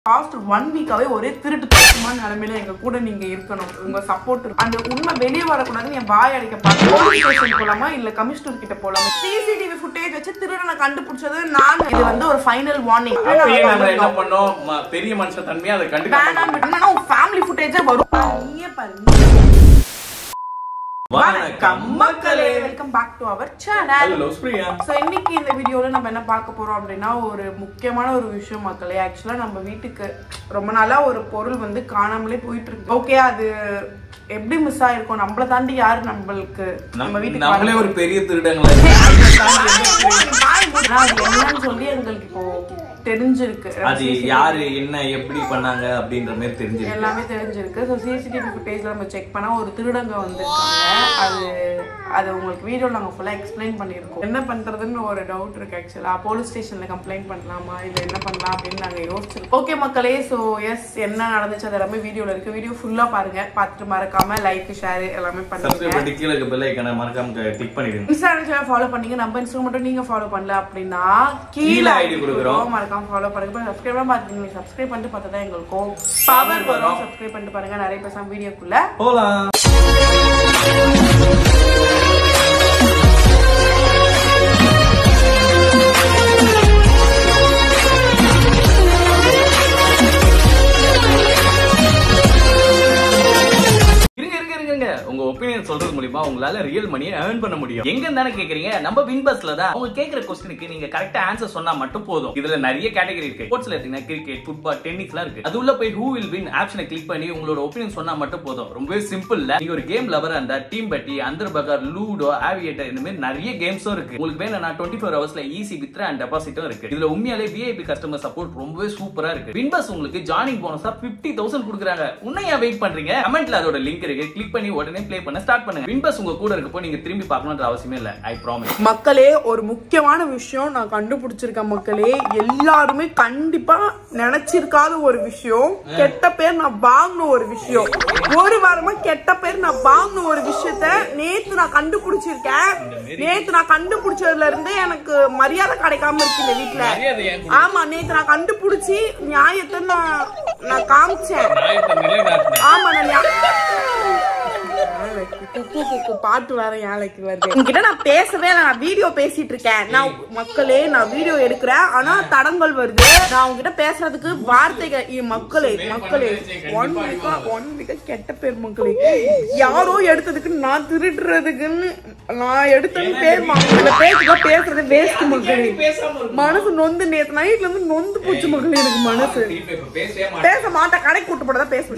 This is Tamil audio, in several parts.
லாஸ்ட் ஒன் வீக்காவே ஒரே திருட்டு தரமான நிலைமையில எங்க கூட நீங்க இருக்கணும் உங்க சப்போர்ட் அந்த உண்மை வெளியே வரக்கூடாதுன்னு என் வாய் அடிக்க பார்த்து போலாமா இல்ல கமிஷனர் கிட்ட போலாமா சிசிடிவி ஃபுட்டேஜ் வச்சு திருடனை கண்டுபிடிச்சது நான் இது வந்து ஒரு ஃபைனல் வார்னிங் அப்பயே நம்ம என்ன பண்ணோம் ம- பெரிய மனுஷன் தன்மையா அதை கண்டுக்காம வேணாம் என்னன்னா உன் ஃபேமிலி ஃபுட்டேஜே வரும் நீயே பாரு வணக்கம் மக்களே welcome back to our channel hello ஸ்பிரியா ஸோ இன்னைக்கு இந்த வீடியோவில் நம்ம என்ன பார்க்க போறோம் அப்படின்னா ஒரு முக்கியமான ஒரு விஷயம் மக்களே ஆக்சுவலாக நம்ம வீட்டுக்கு ரொம்ப நாளா ஒரு பொருள் வந்து காணாமலே போயிட்டு இருக்கு ஓகே அது எப்படி மிஸ் ஆயிருக்கும் நம்மள தாண்டி யாரு நம்மளுக்கு நம்ம வீட்டுக்கு நம்மளே வர- ஒரு பெரிய திருடங்களே ஆனா அது என்னன்னு சொல்லி எங்களுக்கு இப்போ தெரிஞ்சிருக்கு அது யாரு என்ன எப்படி பண்ணாங்க அப்படின்ற மாதிரி தெரிஞ்சிருக்கு எல்லாமே தெரிஞ்சிருக்கு ஸோ சிசிடிவி ஃபுட்டேஜ்ல நம்ம செக் பண்ணா ஒரு திருடங்க வந்திருக்காங்க அது அது உங்களுக்கு வீடியோவில் நாங்கள் ஃபுல்லாக எக்ஸ்பிளைன் பண்ணியிருக்கோம் என்ன பண்ணுறதுன்னு ஒரு டவுட் இருக்கு ஆக்சுவலாக போலீஸ் ஸ்டேஷனில் கம்ப்ளைண்ட் பண்ணலாமா இல்லை என்ன பண்ணலாம் அப்படின்னு நாங்கள் யோசிச்சிருக்கோம் ஓகே மக்களே ஸோ எஸ் என்ன நடந்துச்சு அது எல்லாமே வீடியோவில் இருக்கு வீடியோ ஃபுல்லாக பாருங்க பார்த்துட்டு மறக்காம லைக் ஷேர் எல்லாமே சப்ஸ்கிரைப் பண்ணுங்க பண்ணி கீழே இருக்க பெல் ஐக்கனை மறக்காம கிளிக் பண்ணிடுங்க இன்ஸ்டாகிராம் ஃபாலோ பண்ணீங்க நம்ம இன்ஸ்டாகிராம் மட்டும் நீங்க ஃபாலோ பண்ணல அப்படின்னா கீழே கீழே ID கொடுக்குறோம். மறக்காம ஃபாலோ பண்ணுங்க சப்ஸ்கிரைப் பார்த்துங்க சப்ஸ்கிரைப் பண்ணிட்டு பார்த்தா தான் எங்களுக்கும் பவர் வரும் சப்ஸ்கிரைப் பண்ணிட்டு பாருங்க நிறைய பேசாம வீடியோக்குள்ள போலாம் இருங்க இருங்க இருங்க இருங்க உங்க ஒப்பீனியன் சொல்றது மூலியமா உங்களால ரியல் மணியை ஏர்ன் பண்ண முடியும் எங்க தானே கேக்குறீங்க நம்ம வின் பஸ்ல தான் அவங்க கேக்குற கொஸ்டினுக்கு நீங்க கரெக்டா ஆன்சர் சொன்னா மட்டும் போதும் இதுல நிறைய கேட்டகரி இருக்கு ஸ்போர்ட்ஸ்ல எடுத்தீங்கன்னா கிரிக்கெட் ஃபுட்பால் டென்னிஸ்லாம் இருக்கு அது உள்ள போய் ஹூ வில் வின் ஆப்ஷனை கிளிக் பண்ணி உங்களோட ஒப்பீனியன் சொன்னா மட்டும் போதும் ரொம்பவே சிம்பிள்ல நீங்க ஒரு கேம் லவரா இருந்தா டீம் பட்டி அந்தர் பகர் லூடோ ஆவியேட்டர் இந்த மாதிரி நிறைய கேம்ஸும் இருக்கு உங்களுக்கு வேணும்னா டுவெண்ட்டி ஃபோர் ஹவர்ஸ்ல ஈஸி வித்ரா அண்ட் டெபாசிட்டும் இருக்கு இதுல உண்மையாலே விஐபி கஸ்டமர் சப்போர்ட் ரொம்பவே சூப்பரா இருக்கு வின்பஸ் உங்களுக்கு ஜாயினிங் போனஸா பிப்டி தௌசண்ட் கொடுக்குறாங்க உன்னையா வெயிட் பண்றீங்க கமெண்ட்ல அதோட லிங்க் இருக்கு கிளிக் பண்ணி உடனே ப்ளே பண்ண ஸ்டார்ட் பண்ணுங்க வின்பஸ் உங்க கூட இருக்கப்போ நீங்க திரும்பி பார்க்கணுன்ற அவசியமே இல்ல ஐ ப்ராமிஸ் மக்களே ஒரு முக்கியமான விஷயம் நான் கண்டுபிடிச்சிருக்கேன் மக்களே எல்லாருமே கண்டிப்பா நினைச்சிருக்காத ஒரு விஷயம் கெட்ட பேர் நான் வாங்கின ஒரு விஷயம் ஒரு வாரமா கெட்ட பேர் நான் வாங்கின ஒரு விஷயத்த நேத்து நான் கண்டுபிடிச்சிருக்கேன் நேத்து நான் கண்டுபிடிச்சதுல இருந்து எனக்கு மரியாதை கிடைக்காம இருக்கு இந்த வீட்டுல ஆமா நேத்து நான் கண்டுபிடிச்சி நியாயத்தை நான் நான் காமிச்சேன் ஆமா நான் ஞா- யாழைக்கு, குக்கு குக்கு பாட்டு வேற யாழைக்கு வருது உங்ககிட்ட நான் பேசவே இல்லை நான் வீடியோ பேசிட்டு இருக்கேன் நான் மக்களே நான் வீடியோ எடுக்கிறேன் ஆனா தடங்கள் வருது நான் உங்ககிட்ட பேசுறதுக்கு வார்த்தைகள் இ- மக்களே மக்களே ஒன் வீக்கா ஒன் வீக்கா கெட்ட பேர் மக்களே யாரோ எடுத்ததுக்கு நான் திருடுறதுக்குன்னு நான் எடுத்தது பேர் மக்கள் பேசுறத பேசுறது வேஸ்ட் மக்களே மனசு நொந்து நேத்து நைட்ல இருந்து நொந்து போச்சு மக்களே எனக்கு மனசு பேச மாட்டேன் கடைக்கு கூட்டு போட பேச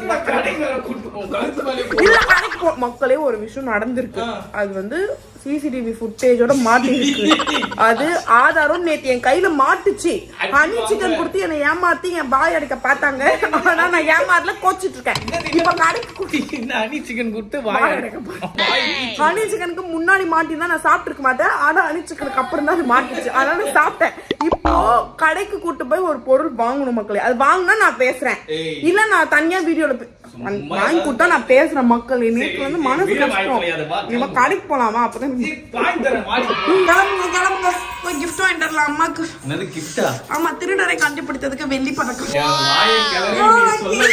இல்ல கடைக்கு போ- மக்களே ஒரு விஷயம் நடந்திருக்கு அது வந்து சிசிடிவி ஃபுட்டேஜோட மாட்டிருக்கு அது ஆதாரம் நேத்து என் கையில மாட்டுச்சு ஹனி சிக்கன் கொடுத்து என்னை ஏமாத்தி என் பாய் அடிக்க பார்த்தாங்க ஆனா நான் ஏமாறல கோச்சிட்டு இருக்கேன் இப்ப கடைக்கு கூட்டி அனி சிக்கன் கொடுத்து பாய் அடிக்க ஹனி சிக்கனுக்கு முன்னாடி மாட்டினா நான் சாப்பிட்டுருக்க மாட்டேன் ஆனா ஹனி சிக்கனுக்கு அப்புறம் தான் அது மாட்டுச்சு அதனால நான் சாப்பிட்டேன் இப்போ கடைக்கு கூட்டு போய் ஒரு பொருள் வாங்கணும் மக்களே அது வாங்கினா நான் பேசுறேன் ஏய். இல்ல நான் தனியா வீடியோல பே- வாங்கி கொடுத்தா நான் பேசுறேன் மக்கள் நேற்று வந்து மனசு வீடியோ கஷ்டம் வாங்கி அதை வா, நம்ம கடைக்கு போலாமா அப்பதான் கிளம்புங்க கிளம்புங்க போய் gift வாங்கிட்டு வரலாம் அம்மாக்கு என்னது கிஃப்டா ஆமா திருடரை கண்டுபிடித்ததுக்கு வெள்ளி பதக்கம் வாயை கிளறி நீ சொல்ல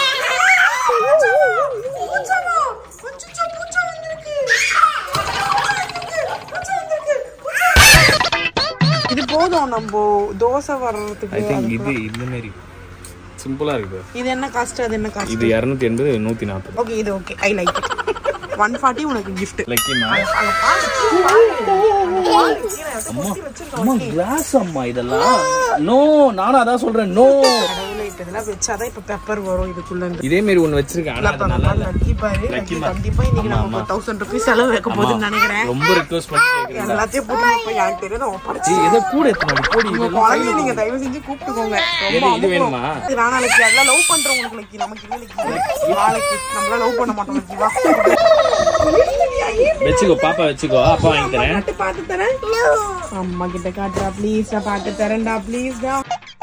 பூச்சமா? அச்சச்சோ, பூச்சை வந்திருக்கு. பூச்சை வந்திருக்கு. இது போதும் நம்ம தோசை வர்றதுக்கு இது இந்த மாதிரி சிம்பிளா இருக்குது இது என்ன காஸ்ட் அது என்ன காஸ்ட் இது இரநூத்தி எண்பது நூத்தி நாற்பது ஓகே இது okay I like it one forty உனக்கு gift லக்கிமா அங்க பாரு. அம்மா அம்மா கிளாஸ் அம்மா இதெல்லாம் நோ நானும் அதான் சொல்றேன் நோ கடவுளே, இப்ப இதெல்லாம் வச்சாதான் இப்ப பெப்பர் வரும் இதுக்குள்ள இருந்து. இதே மாதிரி ஒண்ணு வச்சிருக்கேன் ஆனா அது நல்லா இல்ல லக்கி பாரு லக்கி கண்டிப்பா இன்னைக்கு நம்ம தௌசண்ட் ருபீஸ் செலவு வைக்க போகுதுன்னு நினைக்கிறேன் ரொம்ப ரிக்வஸ்ட் பண்ணி கேக்குறேன் எல்லாத்தையும் போட்டு இப்ப எனக்கு தெரியாத ஒப்படைச்சு ஏய், எதை கூட எத்தனை போடி உங்க குழந்தைய நீங்க தயவு செஞ்சு கூப்பிட்டுக்கோங்க ரொம்ப எது, இது அமுக்கம். வேணுமா? இது வேணாம் லக்கி அதெல்லாம் லவ் பண்றவங்களுக்கு லக்கி நமக்கு இல்ல லக்கி நாளைக்கு நம்மள லவ் பண்ண மாட்டோம் லக்கி வா வச்சுக்கோ பாப்பா வச்சுக்கோ அப்பா வாங்கி தரேன் பாட்டு பாட்டு தரேன் அம்மா கிட்ட காட்டுறா ப்ளீஸ் பாட்டு தரேன்டா ப்ளீஸ் டா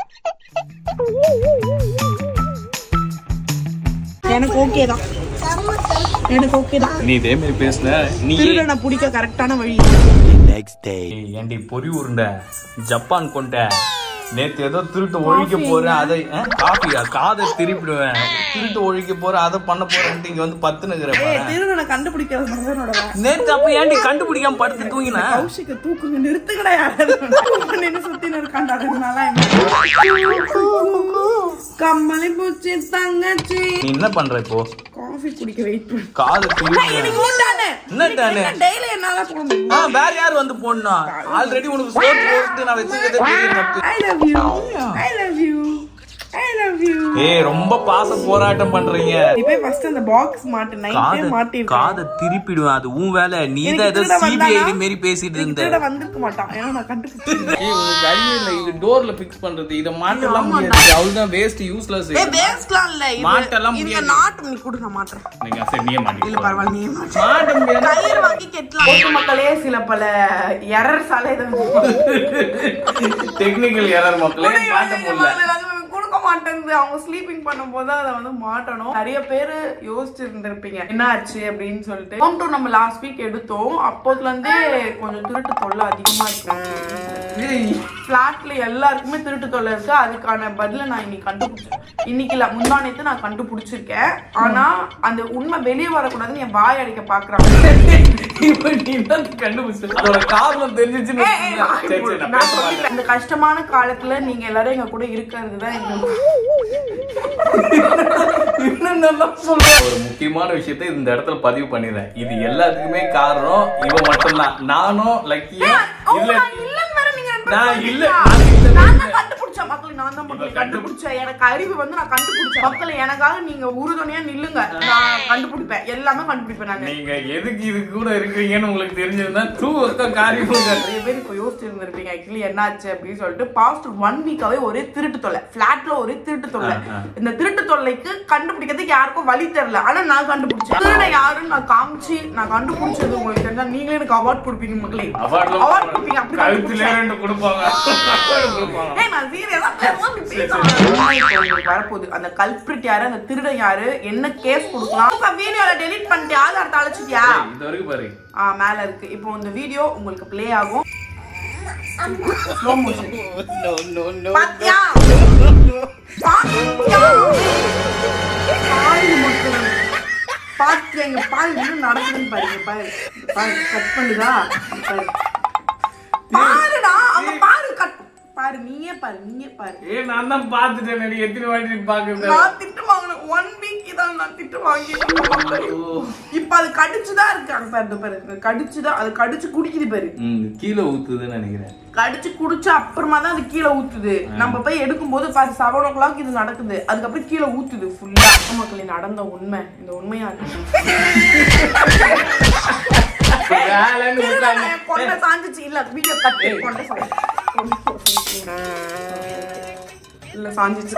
எனக்கு ஓகே தான் எனக்கு ஓகே தான் நீ இதே மாதிரி பேசுன நீ திருடனை பிடிக்க கரெக்டான வழி ஏய், ஏண்டி பொறி உருண்டை ஜப்பான் கொண்ட நேத்து ஏதோ திருட்டு ஒழிக்க போறேன் அதை காஃபியா காதை திருப்பிடுவேன் திருட்டு ஒழிக்க போறேன் அதை பண்ண போறேன்ட்டு இங்க வந்து பத்து ஏய் நிக்கிறேன் திருடனை கண்டுபிடிக்கிறது மட்டும் என்னோட வேலை. நேத்து அப்ப ஏன்டி கண்டுபிடிக்காம படுத்து தூங்கின கௌஷிக்க தூக்குங்க நிறுத்துக்கடா யாராவது நின்னு சுத்தின்னு இருக்காண்டா ரெண்டு நாளா கம்மலி பூச்சி தங்கச்சி நீ என்ன பண்ற இப்போ காஃபி குடிக்க வெயிட் பண்ணு காதை திருப்பி இன்னைக்கு மூட்டானே என்ன டானே? டெய்லி என்னால போட முடியும் ஆ, வேற யார் வந்து போடணும் ஆல்ரெடி உனக்கு சோட் போட்டு நான் வச்சிருக்கதே பெரிய தப்பு I love you I love you I love you ஏய் ரொம்ப பாச போராட்டம் பண்றீங்க நீ போய் ஃபர்ஸ்ட் அந்த பாக்ஸ் மாட்டு நைட்டே காதை மாட்டிருக்கேன் காதை திருப்பிடுவேன் அது உன் வேலை நீ தான் ஏதோ திருட சிபிஐ வந்தானா? மாரி பேசிட்டு இருந்த திருட வந்திருக்க மாட்டான் ஏன்னா நான் கண்டுபிடிச்சேன் ஏய் உனக்கு அறிவே இல்ல இது டோர்ல ஃபிக்ஸ் பண்றது இத மாட்டலாம் முடியாது அவ்வளவுதான் வேஸ்ட் யூஸ்லெஸ் ஏய் வேஸ்ட்லாம் இல்ல இது மாட்டெல்லாம் இந்த முடியாது. நாட்டு நீ கொடு நான் மாட்டுறேன் நீங்க சரி நீயே மாட்டி இல்ல பரவாயில்ல நீ மாட்டு மாட்ட முடியாது கயிறு வாங்கி கெட்டலாம் பொது மக்களே சில பல எரர் சாலை டெக்னிக்கல் எரர் மக்களே மாட்ட முடியல கொடுக்க மாட்டேங்குது அவங்க ஸ்லீப்பிங் பண்ணும்போது அதை வந்து மாட்டணும் நிறைய பேர் யோசிச்சு இருந்திருப்பீங்க என்ன ஆச்சு அப்படின்னு சொல்லிட்டு ஹோம் டூர் நம்ம லாஸ்ட் வீக் எடுத்தோம் அப்போதுல இருந்தே கொஞ்சம் திருட்டு தொல்லை அதிகமா இருக்கு பிளாட்ல எல்லாருக்குமே திருட்டு தொல்லை இருக்கு அதுக்கான பதில நான் இன்னைக்கு கண்டுபிடிச்சேன் இன்னைக்கு இல்ல முந்தானத்து நான் கண்டுபிடிச்சிருக்கேன் ஆனா அந்த உண்மை வெளியே வரக்கூடாதுன்னு என் வாய் அடிக்க பாக்குறாங்க இப்ப நீ தான் கண்டுபிடிச்ச அதோட காரணம் தெரிஞ்சிச்சுன்னு ஏய், ஏய், வச்சுக்கோங்க. சரி, சரி, நான் நான் பேச மாட்டேன். சொல்லிட்டேன். இந்த கஷ்டமான காலத்துல நீங்க எல்லாரும் எங்க கூட இருக்கிறது தான் எங்களுக்கு என்னென்னலாம் சொல்றேன். ஒரு முக்கியமான விஷயத்தை இந்த இடத்துல பதிவு பண்ணிடுறேன் இது எல்லாத்துக்குமே காரணம் இவ மட்டும்தான் நானும் லக்கியும் இல்ல நான் இல்லைன்னு வேற நீங்க ரெண்டு பேரும் நான் இல்ல, சொல்றீங்களா? நான் இல்ல. நான் தான் கண்டுபிடிச்சேன் மக்களை நான் தான் மக்களை இவ கண்டு- கண்டுபிடிச்சேன் எனக்கு அறிவு வந்து நான் கண்டுபிடிச்சேன் மக்களை எனக்காக நீங்க உறுதுணையா நில்லுங்க நான் கண்டுபிடிப்பேன் எல்லாமே கண்டுபிடிப்பேன் நான் நீங்க எதுக்கு இது கூட இருக்கிறீங்கன்னு உங்களுக்கு தெரிஞ்சிருந்தா டூ ஒர்க்க காரியம் நிறைய பேர் இப்போ யோசிச்சு இருந்திருப்பீங்க ஆக்சுவலி என்னாச்சு அப்படின்னு சொல்லிட்டு பாஸ்ட் ஒன் வீக்காவே ஒரே திருட்டு தொல்லை பிளாட்ல ஒரே திருட்டு தொல்லை ஆ, ஆ. இந்த திருட்டு தொல்லைக்கு கண்டுபிடிக்கிறதுக்கு யாருக்கும் வழி தெரியல ஆனா நான் கண்டுபிடிச்சேன் திருட யாருன்னு நான் காமிச்சு நான் கண்டுபிடிச்சது உங்களுக்கு தெரிஞ்சா நீங்களே எனக்கு அவார்ட் கொடுப்பீங்க மக்களே அவார்ட் கொடுப்பீங்க அப்படி கழுத்துல கண்டுபிடிச்சேன். ரெண்டு கொடுப்பாங்க Award கொடுப்பாங்க ஏய், நான் serious ஆ பேசும்போது நீ பேசாம இரு. இப்போ உங்களுக்கு வரப்போகுது அந்த கல்பிரிட் யாரு அந்த திருடன் யாரு என்ன கேஸ் கொடுக்கலாம் இப்ப வீடியோல டெலீட் பண்ணிட்டு ஆதாரத்தை அழைச்சிட்டியா ஏய், இது வரைக்கும் பாரு ஆ மேல இருக்கு இப்போ இந்த வீடியோ உங்களுக்கு ப்ளே ஆகும் ஸ்லோ மோஷன் பாத்தியா பாத்தியா பாருங்க மக்களே. பாத்தியா இங்க பாருங்க என்ன நடக்குதுன்னு பாருங்க பாரு பாரு கட் பண்ணுதா பாரு பாருடா அங்க பாரு கட் பாரு நீயே பாரு நீயே பாரு ஏ நான் தான் பாத்துட்டேன் நடி எத்தனை வாட்டி நீ பாக்குறது நான் திட்டு வாங்கினேன் ஒன் வீக் இதான் நான் திட்டு வாங்கிட்டேன் இப்ப அது கடிச்சுதான் இருக்கு அங்க பாரு இந்த பாரு இந்த கடிச்சுதான் அது கடிச்சு குடிக்குது பாரு ம் கீழே ஊத்துதுன்னு நினைக்கிறேன் கடிச்சு குடிச்ச அப்புறமா தான் அது கீழே ஊத்துது நம்ம போய் எடுக்கும் போது பாரு செவன் ஓ கிளாக் இது நடக்குது அதுக்கப்புறம் கீழே ஊத்துது ஃபுல்லா மக்களே நடந்த உண்மை இந்த உண்மையா வேலைன்னு விட்டாங்க. இருக்கு கொண்டை சாஞ்சிச்சு இல்ல வீடியோ கட் கொண்டை சாஞ்சிச்சு இல்ல சாஞ்சிச்சு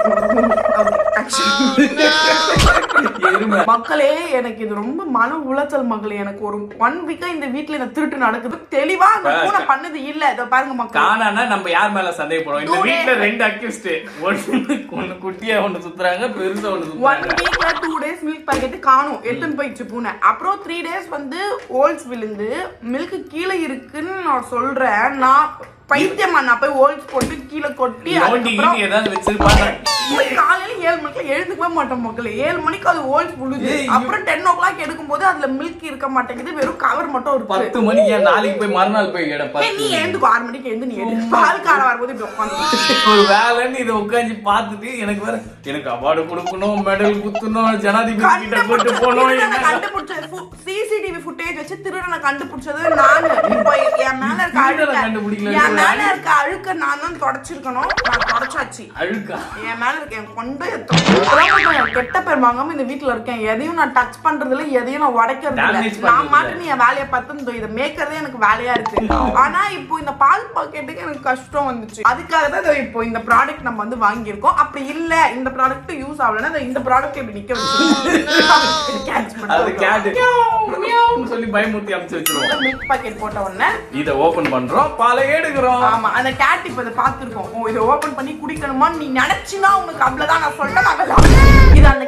எருமை. மக்களே எனக்கு இது ரொம்ப மன உளைச்சல் மக்களே எனக்கு ஒரு ஒன் வீக்கா இந்த வீட்ல இந்த திருட்டு நடக்குது தெளிவா அந்த பூனை பண்ணது இல்ல இத பாருங்க மக்கள் காணானா நம்ம யார் மேல சந்தேகப்படுறோம் இந்த டூ வீட்ல ரெண்டு அக்யூஸ்ட் ஒண்ணு ஒண்ணு குட்டியா ஒண்ணு சுத்துறாங்க பெருசா ஒண்ணு ஒன் சுத்துறாங்க வீக்ல டூ டேஸ் மில்க் பாக்கெட் காணும் எடுத்துன்னு போயிடுச்சு பூனை அப்புறம் த்ரீ டேஸ் வந்து ஓல்ஸ் விழுந்து மில்க் கீழே இருக்குன்னு நான் சொல்றேன் நான் பைத்தியமா நான் போய் ஓல்ஸ் போட்டு கீழே கொட்டி நோண்டி அதுக்கப்புறம் கீண்டி ஏதாவது வச்சிருப்பாங்க போய் காலையில ஏழு மணிக்கு எழுந்துக்கவே மாட்டோம் மக்களே ஏழு மணிக்கு அது ஓல்ஸ் விழுது ஏய், அப்புறம் டென் ஓ கிளாக் எடுக்கும்போது அதுல மில்க் இருக்க மாட்டேங்குது வெறும் கவர் மட்டும் இருக்கு பத்து மணிக்கு ஏன் நாளைக்கு போய் மறுநாள் போய் எட ஏய், நீ பத்து எழுந்துக்கோ ஆறு மணிக்கு எழுந்து நீ எழுந்து பால் கார வரும்போது இப்படி உட்காந்து ஒரு வேலைன்னு இதை உட்காந்து பார்த்துட்டு எனக்கு வேற எனக்கு அவார்டு கொடுக்கணும் மெடல் குத்தணும் ஜனாதிபதி கிட்ட போட்டு போகணும் என்ன கண்டுபிடிச்சது சிசிடிவி ஃபுட்டேஜ் வச்சு திருடனை கண்டுபிடிச்சது நானு இப்போ என் மேல இருக்க திருடனை அழுக்க கண்டுபிடிக்கல, என் மேல திருடன். இருக்க அழுக்க நான் தான் தொடச்சிருக்கணும் நான் தொடச்சாச்சு அழுக்கா என் மேல இருக்க என் கொண்டை எத்தம் கெட்ட பேர் வாங்காம இந்த வீட்ல இருக்கேன் எதையும் நான் டச் பண்றது இல்ல எதையும் நான் உடைக்கிறது Damage இல்ல நான் பண்றது மாட்டு நீ என் வேலையை பார்த்து இந்த இதை மேய்க்கிறதே எனக்கு வேலையா இருக்கு ஆனா இப்போ இந்த பால் பாக்கெட்டுக்கு எனக்கு கஷ்டம் வந்துச்சு அதுக்காக தான் இதோ இப்போ இந்த ப்ராடக்ட் நம்ம வந்து வாங்கியிருக்கோம் அப்படி இல்ல இந்த ப்ராடக்ட் யூஸ் ஆகலன்னா இதோ இந்த ப்ராடக்ட் இப்படி நிக்க வச்சு கேட்ச் அது பண்ணி கேட்டு மியாவ், மியாவ்னு சொல்லி பயமுறுத்தி அமுச்சு வச்சிருவோம் மில்க் பாக்கெட் போட்ட உடனே இத ஓபன் பண்றோம் பாலை எடுக்கிறோம் ஆமா அந்த கேட் இப்ப இதை பாத்துருக்கோம் ஓ இதை ஓபன் பண்ணி குடிக்கணுமா நீ நினைச்சினா உனக்கு அவ்வளவுதான் நான் சொல்றேன் அதெல்லாம் இது அந்த கேட்டுக்கு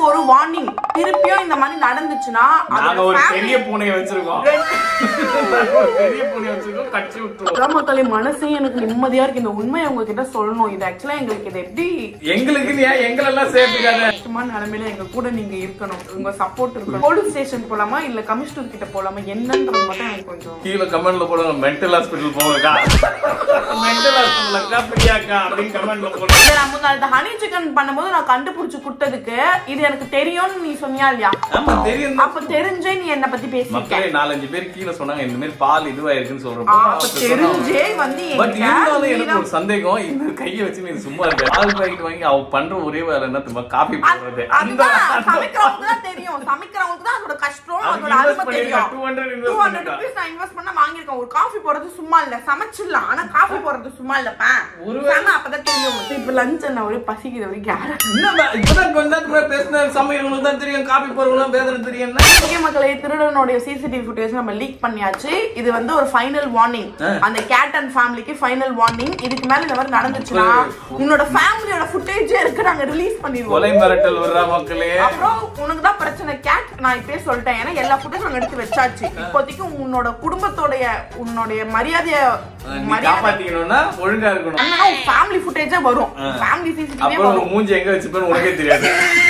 எனக்கு ஒரு வார்னிங் திருப்பியும் இந்த மாதிரி நடந்துச்சுன்னா நாங்க அதோட ஒரு family- பெரிய பூனையை வச்சிருக்கோம் நாங்க ஒரு பெரிய பூனையை வச்சிருக்கோம் கட்சி விட்டுருவோம் அதான் மக்களே மனசே எனக்கு நிம்மதியா இருக்கு இந்த உண்மையை உங்ககிட்ட சொல்லணும் இது ஆக்சுவலா எங்களுக்கு இது எப்படி எங்களுக்கு நீ ஏன் எங்களெல்லாம் சேர்த்துக்காத கஷ்டமான நிலைமையில எங்க கூட நீங்க இருக்கணும் உங்க சப்போர்ட் இருக்கணும் போலீஸ் ஸ்டேஷன் போலாமா இல்ல கமிஷனர் கிட்ட போலாமா என்னன்றது மட்டும் எனக்கு கொஞ்சம் கீழே கமெண்ட்ல போடுங்க மென்டல் ஹாஸ்பிட்டல் போங்கக்கா மென்டல் ஹாஸ்பிட்டல் பிரியாக்கா அப்படின்னு கமெண்ட்ல போடுங்க இல்ல நான் முன்னாடி இந்த ஹனி சிக்கன் பண்ணும்போது நான் கண்டுபிடிச்சு குட்டதுக்கு இது எனக்கு தெரியும்னு நீ சொன்னியா இல்லையா ஆமா தெரியும் தான். அப்ப தெரிஞ்சே நீ என்ன பத்தி பேசிருக்க மக்களே நாலஞ்சு பேர் கீழே சொன்னாங்க இந்த மாதிரி பால் இதுவாயிருக்குன்னு ஆ, சொல்றப்போ அப்ப தெரிஞ்சே வந்து பட் என்கிட்ட இருந்தாலும் நீ எனக்கு தான் ஒரு சந்தேகம் இந்த கையை வச்சு நீ சும்மா இருக்க பால் பாக்கெட் வாங்கி அவ பண்ற ஒரே வேலை என்ன தெரியுமா காபி போடுறது அந்த அதுதான் சமைக்கிறவங்களுக்கு தான் தெரியும் சமைக்கிறவங்களுக்கு தான் அதோட கஷ்டம் அதுக்கு அதோட invest அருமை தெரியும் பண்ணிருக்கா, 200 invest டூ ஹண்ட்ரட் பண்ணிருக்கா. ருபீஸ் நான் இன்வெஸ்ட் பண்ண வாங்கியிருக்கேன் ஒரு காஃபி போடுறது சும்மா இல்ல சமைச்சிடலாம் ஆனா காஃபி போடுறது சும்மா இல்லப்பா ஒருவேளை- செம, அப்பதான் தெரியும் உனக்கு. இப்ப லஞ்ச் என்ன ஒரே பசிக்குது ஒரே கேரட் என்ன இப்பதான் கொஞ்ச நேரத்துக்கு முன்னாடி பேசின சமையல்களுக்கு தான் தெரியும் காபி போறவங்களும் வேதனை தெரியும் ஓகே மக்களே திருடனுடைய சிசிடிவி ஃபுட்டேஜ் நம்ம லீக் பண்ணியாச்சு இது வந்து ஒரு ஃபைனல் வார்னிங் அந்த கேட் அண்ட் ஃபேமிலிக்கு ஃபைனல் வார்னிங் இதுக்கு மேல இந்த மாதிரி நடந்துச்சுன்னா உன்னோட ஃபேமிலியோட ஃபுட்டேஜே இருக்கு நாங்க ரிலீஸ் பண்ணிடுவோம் கொலை மிரட்டல் வர்ற மக்களே அப்புறம் உனக்கு தான் பிரச்சனை கேட் நான் இப்பயே சொல்லிட்டேன் ஏன்னா எல்லா ஃபுட்டேஜ் நாங்க எடுத்து வச்சாச்சு இப்போதைக்கு உன்னோட குடும்பத்தோடைய உன்னுடைய மரியாதைய நீ மரியாதை காப்பாத்திக்கணும்னா ஒழுங்கா இருக்கணும் ஃபேமிலி ஃபுட்டேஜே வரும் ஃபேமிலி சிசிடிவி அப்புறம் வரும் உன் மூஞ்சி எங்க வச்சுப்பேன்னு உனக்கே தெரியாது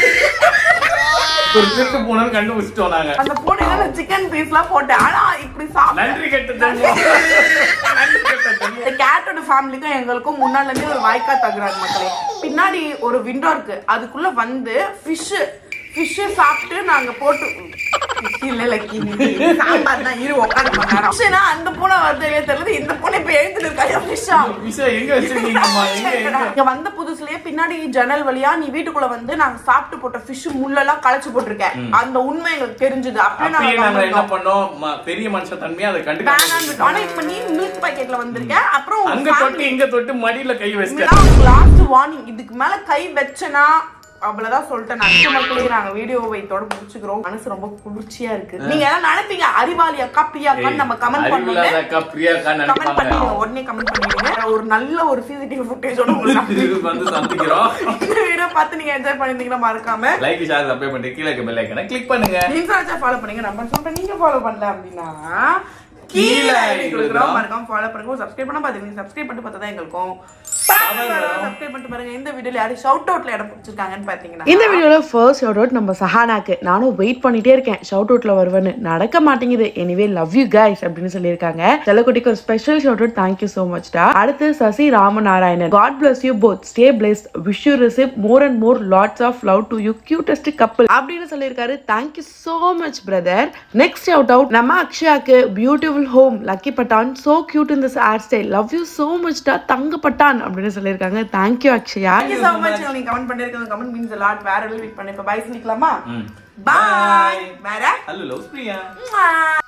ஒரு திருட்டு பூனைன்னு கண்டுபிடிச்சிட்டோம் நாங்க அந்த பூனையில சிக்கன் பீஸ்லாம் போட்டேன் ஆனா இப்படி சாப்பிட்டேன் நன்றி கெட்ட தர்மம் நன்றி கெட்ட தர்மம் இந்த கேட்டோட ஃபேமிலிக்கும் எங்களுக்கும் முன்னால இருந்து ஒரு வாய்க்கா தகுறாரு மக்களே பின்னாடி ஒரு விண்டோ இருக்கு அதுக்குள்ள வந்து ஃபிஷ் ஃபிஷ் சாப்பிட்டு நாங்க போட்டு fish இல்ல லக்கி சாம்பார் தான் இரு உட்காந்து நேரம் Fish னா அந்த பூனை வருது இல்லையா தெரியல இந்த பூனை இப்ப எழுந்துட்டு இருக்கா ஃபிஷ்ஷா விஷா எங்க வச்சிருக்கீங்கம்மா எங்க எங்க இங்க வந்த புதுசுலயே பின்னாடி ஜன்னல் வழியா நீ வீட்டுக்குள்ள வந்து நாங்க சாப்பிட்டு போட்ட ஃபிஷ் முள்ளெல்லாம் களைச்சு போட்டிருக்கேன் அந்த உண்மை எங்களுக்கு தெரிஞ்சது அப்பயே அப்பயே நாங்க நாங்க என்ன பண்ணோம் ம- பெரிய மனுஷ தன்மையா அதை வேணாம்னு கண்டுக்க ஆனா இப்ப நீ மில்க் பாக்கெட்ல வந்திருக்க அப்புறம் உங்க அங்க family- தொட்டு இங்க தொட்டு மடியில கை வச்சிட்டேன் இதுதான் லாஸ்ட் வார்னிங் இதுக்கு மேல கை வச்சனா அவ்வளவுதான் சொல்லிட்டேன் நட்பு மக்களே நாங்க வீடியோவை இதோட முடிச்சுக்கிறோம் மனசு ரொம்ப குளிர்ச்சியா இருக்கு நீங்க எல்லாம் நினைப்பீங்க அறிவாளி அக்கா பிரியா அக்கா நம்ம கமெண்ட் பண்ணுங்க அறிவில்லாதக்கா பிரியாக்கா கமெண்ட் நினைப்பாங்க பண்ணிடுங்க உடனே கமெண்ட் பண்ணிடுங்க ஒரு நல்ல ஒரு சிசிடிவி ஃபுட்டேஜோட உங்களுக்கு வந்து சந்திக்கிறோம் இந்த வீடியோ பார்த்து நீங்க என்ஜாய் பண்ணிருந்தீங்கன்னா மறக்காம லைக் ஷேர் சப்ஸ்கிரைப் பண்ணிட்டு கீழே இருக்க பெல் ஐக்கனை கிளிக் பண்ணுங்க இன்ஸ்டாச்சா ஃபாலோ பண்ணுங்க நம்ம சொல்றேன் நீங்க ஃபாலோ பண்ணல அப்படின்னா கீழே கீழே ID கொடுக்குறோம் கொடுக்குறோம். மறக்காம ஃபாலோ பண்ணுங்க சப்ஸ்கிரைப் பண்ண பாத்துங்க சப்ஸ்கிரைப் பண்ணிட்டு பார்த்தா தான் எங்களுக்கும் சப்ஸ்கிரைப் பண்ணிட்டு பாருங்க இந்த வீடியோல யாரும் ஷவுட் அவுட்ல இடம் பிடிச்சிருக்காங்கன்னு பாத்தீங்கன்னா இந்த வீடியோல ஃபர்ஸ்ட் ஷவுட் அவுட் நம்ம சஹானாக்கு நானும் வெயிட் பண்ணிட்டே இருக்கேன் ஷவுட் அவுட்ல வருவேன்னு நடக்க மாட்டேங்குது எனிவே லவ் யூ கைஸ் அப்படின்னு சொல்லியிருக்காங்க செல்லக்குட்டிக்கு ஒரு special shout out thank you so much டா அடுத்து Sasi Ramanarayanan God bless you both stay blessed wish you receive more and more lots of love to you cutest couple அப்படின்னு சொல்லியிருக்காரு thank you so much brother next shout out நம்ம அக்ஷயாக்கு beautiful home lucky button so cute in this hair style love you so much டா தங்க பட்டான் அப்படின்னு சொல்லியிருக்காங்க thank you Akshaya thank you so much நீங்க கமெண்ட் பண்ணிருக்கீங்க கமெண்ட் மீன்ஸ் லாட் வேற லெவல் வெயிட் பண்ணி இப்ப பை சொல்லிக்கலாமா ம். பாய் வேற ஹலோ லவ் பிரியா Mwah.